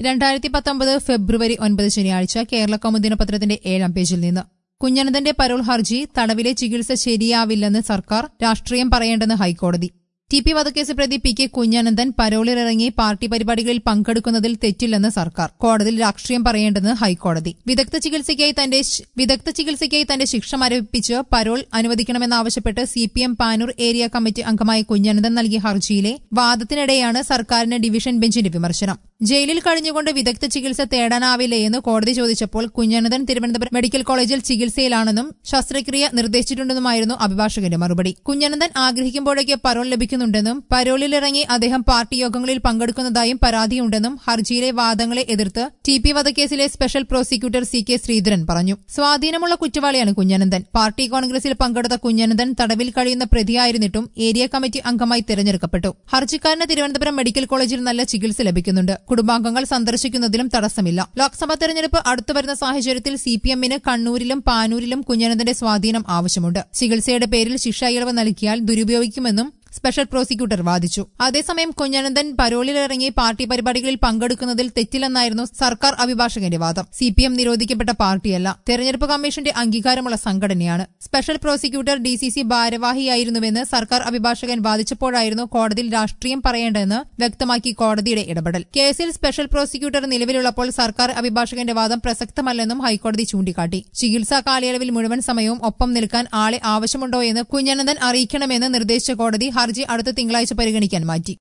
രണ്ടായിരത്തി പത്തൊമ്പത് ഫെബ്രുവരി ഒൻപത് ശനിയാഴ്ച കേരള കൗമുദി ദിനപത്രത്തിന്റെ ഏഴാം പേജിൽ നിന്ന് കുഞ്ഞനന്ദന്റെ പരോൾ ഹർജി തടവിലെ ചികിത്സ ശരിയാവില്ലെന്ന് സർക്കാർ രാഷ്ട്രീയം പറയേണ്ടെന്ന് ഹൈക്കോടതി ടി പി വധക്കേസ് പ്രതി പി കെ കുഞ്ഞനന്ദൻ പരോളിലിറങ്ങി പാർട്ടി പരിപാടികളിൽ പങ്കെടുക്കുന്നതിൽ തെറ്റില്ലെന്ന് സർക്കാർ കോടതിയിൽ രാഷ്ട്രീയം പറയേണ്ടെന്ന് ഹൈക്കോടതി വിദഗ്ധ ചികിത്സയ്ക്കായി തന്റെ ശ്- വിദഗ്ധ ചികിത്സയ്ക്കായി തന്റെ ശിക്ഷ മരവിപ്പിച്ച് പരോൾ അനുവദിക്കണമെന്നാവശ്യപ്പെട്ട് C P M Panoor area committee അംഗമായ കുഞ്ഞനന്ദൻ നൽകിയ ഹർജിയിലെ വാദത്തിനിടെയാണ് സർക്കാരിന് ഡിവിഷൻ ബെഞ്ചിന്റെ വിമർശനം ജയിലിൽ കഴിഞ്ഞുകൊണ്ട് വിദഗ്ധ ചികിത്സ തേടാനാവില്ലേ എന്ന് കോടതി ചോദിച്ചപ്പോൾ കുഞ്ഞനന്ദൻ തിരുവനന്തപുരം മെഡിക്കൽ കോളേജിൽ ചികിത്സയിലാണെന്നും ശസ്ത്രക്രിയ നിർദ്ദേശിച്ചിട്ടുണ്ടെന്നുമായിരുന്നു അഭിഭാഷകന്റെ മറുപടി കുഞ്ഞനന്ദൻ ആഗ്രഹിക്കുമ്പോഴേക്ക് പരോൾ ലഭിക്കുന്നുണ്ടെന്നും പരോളിലിറങ്ങി അദ്ദേഹം പാർട്ടി യോഗങ്ങളിൽ പങ്കെടുക്കുന്നതായും പരാതിയുണ്ടെന്നും ഹർജിയിലെ വാദങ്ങളെ എതിർത്ത് ടി പി വധക്കേസിലെ special prosecutor C K Sreedharan പറഞ്ഞു സ്വാധീനമുള്ള കുറ്റവാളിയാണ് കുഞ്ഞനന്ദൻ പാർട്ടി കോൺഗ്രസിൽ പങ്കെടുത്ത കുഞ്ഞനന്ദൻ തടവിൽ കഴിയുന്ന പ്രതിയായിരുന്നിട്ടും ഏരിയ കമ്മിറ്റി അംഗമായി തെരഞ്ഞെടുക്കപ്പെട്ടു ഹർജിക്കാരന് തിരുവനന്തപുരം മെഡിക്കൽ കോളേജിൽ നല്ല ചികിത്സ ലഭിക്കുന്നുണ്ട് കുടുംബാംഗങ്ങൾ സന്ദർശിക്കുന്നതിലും തടസ്സമില്ല ലോക്സഭാ തെരഞ്ഞെടുപ്പ് അടുത്തുവരുന്ന സാഹചര്യത്തിൽ സി പി എമ്മിന് കണ്ണൂരിലും പാനൂരിലും കുഞ്ഞനന്ദന്റെ സ്വാധീനം ആവശ്യമുണ്ട് ചികിത്സയുടെ പേരിൽ ശിക്ഷ ഇളവ് നൽകിയാൽ ദുരുപയോഗിക്കുമെന്നും സ്പെഷ്യൽ പ്രോസിക്യൂട്ടർ വാദിച്ചു അതേസമയം കുഞ്ഞനന്ദൻ പരോളിലിറങ്ങി പാർട്ടി പരിപാടികളിൽ പങ്കെടുക്കുന്നതിൽ തെറ്റില്ലെന്നായിരുന്നു സർക്കാർ അഭിഭാഷകന്റെ വാദം സി പി എം നിരോധിക്കപ്പെട്ട പാർട്ടിയല്ല തെരഞ്ഞെടുപ്പ് കമ്മീഷന്റെ അംഗീകാരമുള്ള സംഘടനയാണ് special prosecutor D C C ഭാരവാഹിയായിരുന്നുവെന്ന് സർക്കാർ അഭിഭാഷകൻ വാദിച്ചപ്പോഴായിരുന്നു കോടതിയിൽ രാഷ്ട്രീയം പറയേണ്ടതെന്ന് വ്യക്തമാക്കി കോടതിയുടെ ഇടപെടൽ കേസിൽ സ്പെഷ്യൽ പ്രോസിക്യൂട്ടർ നിലവിലുള്ളപ്പോൾ സർക്കാർ അഭിഭാഷകന്റെ വാദം പ്രസക്തമല്ലെന്നും ഹൈക്കോടതി ചൂണ്ടിക്കാട്ടി ചികിത്സാ കാലയളവിൽ മുഴുവൻ സമയവും ഒപ്പം നിൽക്കാൻ ആളെ ആവശ്യമുണ്ടോ എന്ന് കുഞ്ഞനന്ദൻ അറിയിക്കണമെന്ന് നിർദ്ദേശിച്ച കോടതി ഹർജി അടുത്ത തിങ്കളാഴ്ച പരിഗണിക്കാൻ മാറ്റി